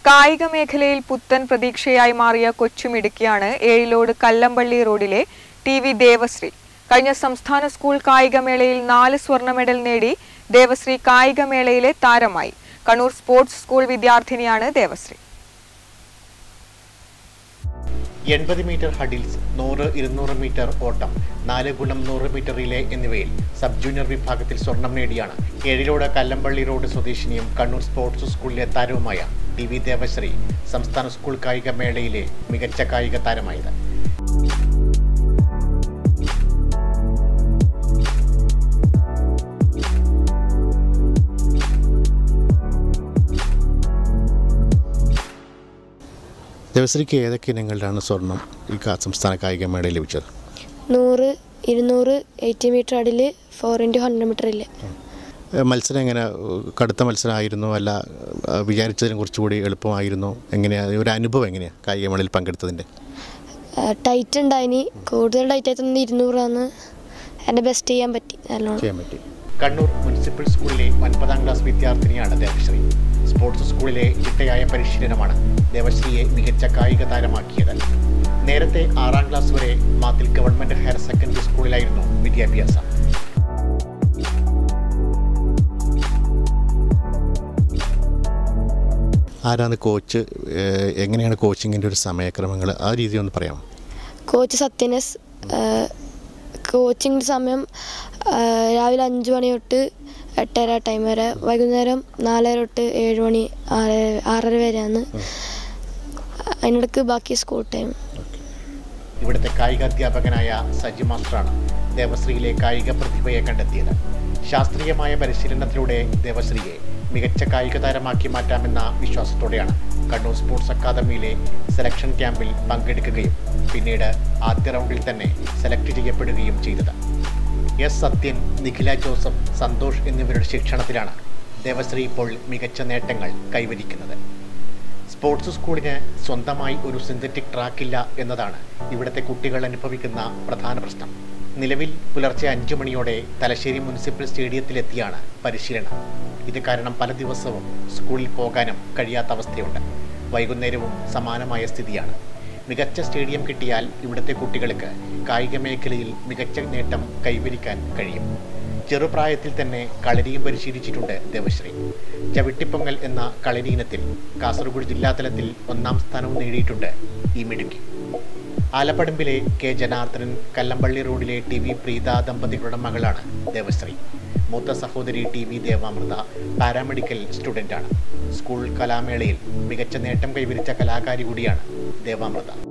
കായിക മേഖലയിൽ പുത്തൻ പ്രതീക്ഷയായി മാറിയ കൊച്ചുമിടുക്കിയാണ് ഏഴിലോട് കല്ലമ്പള്ളി റോഡിലെ ടി വി ദേവശ്രീ കഴിഞ്ഞ സംസ്ഥാന സ്കൂൾ കായികമേളയിൽ നാല് സ്വർണ്ണ മെഡൽ നേടി ദേവശ്രീ കായികമേളയിലെ താരമായി കണ്ണൂർ സ്പോർട്സ് സ്കൂൾ വിദ്യാർത്ഥിനിയാണ് ദേവശ്രീ എൺപത് മീറ്റർ ഹഡിൽസ് നൂറ് ഇരുന്നൂറ് മീറ്റർ ഓട്ടം നാല് ഗുണം നൂറ് മീറ്റർ റിലേ എന്നിവയിൽ സബ് ജൂനിയർ വിഭാഗത്തിൽ സ്വർണം നേടിയാണ് ഏഴിലോട് കല്ലമ്പള്ളി റോഡ് സ്വദേശിനിയും കണ്ണൂർ സ്പോർട്സ് സ്കൂളിലെ താരവുമായ ടി വി ദേവശ്രീ സംസ്ഥാന സ്കൂൾ കായിക മേളയിലെ മികച്ച കായിക താരമായത് ദേവശ്രീക്ക് ഏതൊക്കെ ഇനങ്ങളിലാണ് സ്വർണം ഈ കാ- സംസ്ഥാന കായിക മേളയിൽ ലഭിച്ചത് നൂറ് ഇരുന്നൂറ് എയ്റ്റി മീറ്റർ അടിൽ ഫോർ ഇൻറ്റു ഹൺഡ്രഡ് മീറ്ററിൽ ഏഹ് മത്സരം എങ്ങനെ ഏഹ് കടുത്ത മത്സരമായിരുന്നു അല്ല ഏഹ് വിചാരിച്ചതിനും കുറച്ചുകൂടി എളുപ്പമായിരുന്നു എങ്ങനെയാണ് ഒരു അനുഭവം എങ്ങനെയാണ് കായികമേളയിൽ പങ്കെടുത്തതിൻ്റെ ടൈറ്റ് ഉണ്ടായിനി കൂടുതൽ ടൈറ്റ് ആയി തന്നെ ഇരുന്നൂറാണ് എൻ്റെ ബെസ്റ്റ് ചെയ്യാൻ പറ്റി നല്ലോണം ചെയ്യാൻ പറ്റി കണ്ണൂർ മുനിസിപ്പൽ സ്കൂളിലെ ഒൻപതാം ക്ലാസ് വിദ്യാർത്ഥിനിയാണ് ദേവശ്രീ സ്പോർട്സ് സ്കൂളിലെ ചിട്ടയായ പരിശീലനമാണ് ദേവശ്രീയെ മികച്ച കായിക താരമാക്കിയത് നേരത്തെ ആറാം ക്ലാസ് വരെ മാത്തിൽ ഗവൺമെന്റ് ഹയർ സെക്കൻഡറി സ്കൂളിലായിരുന്നു വിദ്യാഭ്യാസം ആരാണ് കോച്ച് ഏഹ് എങ്ങനെയാണ് കോച്ചിങ്ങിൻ്റെ ഒരു സമയക്രമങ്ങൾ ആ രീതി ഒന്ന് പറയാമോ കോച്ച് സത്യനസ് കോച്ചിങ് സമയം ആ, രാവിലെ അഞ്ച് മണി തൊട്ട് എട്ടര ടൈം വരെ വൈകുന്നേരം നാലര തൊട്ട് ഏഴ് മണി ആറ് ആറര വരെയാണ് അതിനിടക്ക് ബാക്കി സ്കൂൾ ടൈം ഇവിടുത്തെ കായികാധ്യാപകനായ സജി മാസ്റ്ററാണ് ദേവശ്രീയിലെ കായിക പ്രതിഭയെ കണ്ടെത്തിയത് ശാസ്ത്രീയമായ പരിശീലനത്തിലൂടെ ദേവശ്രീയെ മികച്ച കായിക താരമാക്കി മാറ്റാമെന്ന വിശ്വാസത്തോടെയാണ് കണ്ണൂർ സ്പോർട്സ് അക്കാദമിയിലെ സെലക്ഷൻ ക്യാമ്പിൽ പങ്കെടുക്കുകയും പിന്നീട് ആദ്യ റൗണ്ടിൽ തന്നെ സെലക്ട് ചെയ്യപ്പെടുകയും ചെയ്തത് എസ് സത്യൻ നിഖില ജോസഫ് സന്തോഷ് എന്നിവരുടെ ശിക്ഷണത്തിലാണ് ദേവശ്രീ ഇപ്പോൾ മികച്ച നേട്ടങ്ങൾ കൈവരിക്കുന്നത് സ്പോർട്സ് സ്കൂളിന് സ്വന്തമായി ഒരു സിന്തറ്റിക് ട്രാക്കില്ല എന്നതാണ് ഇവിടുത്തെ കുട്ടികൾ അനുഭവിക്കുന്ന പ്രധാന പ്രശ്നം നിലവിൽ പുലർച്ചെ അഞ്ചു മണിയോടെ തലശ്ശേരി മുനിസിപ്പൽ സ്റ്റേഡിയത്തിലെത്തിയാണ് പരിശീലനം ഇത് കാരണം പല ദിവസവും സ്കൂളിൽ പോകാനും കഴിയാത്ത അവസ്ഥയുണ്ട് വൈകുന്നേരവും സമാനമായ സ്ഥിതിയാണ് മികച്ച സ്റ്റേഡിയം കിട്ടിയാൽ ഇവിടുത്തെ കുട്ടികൾക്ക് കായിക മേഖലയിൽ മികച്ച നേട്ടം കൈവരിക്കാൻ കഴിയും ചെറുപ്രായത്തിൽ തന്നെ കളരിയും പരിശീലിച്ചിട്ടുണ്ട് ദേവശ്രീ ചവിട്ടിപ്പൊങ്ങൽ എന്ന കളരി ഇനത്തിൽ കാസർഗോഡ് ജില്ലാതലത്തിൽ ഒന്നാം സ്ഥാനവും നേടിയിട്ടുണ്ട് ഈ മിടുക്കി ആലപ്പടമ്പിലെ കെ ജനാർദ്ദനൻ കല്ലമ്പള്ളി റോഡിലെ ടി വി പ്രീത ദമ്പതികളുടെ മകളാണ് ദേവശ്രീ മൂത്ത സഹോദരി ടി വി ദേവാമൃത പാരാമെഡിക്കൽ സ്റ്റുഡൻ്റാണ് സ്കൂൾ കലാമേളയിൽ മികച്ച നേട്ടം കൈവരിച്ച കലാകാരി കൂടിയാണ് ദേവാമൃത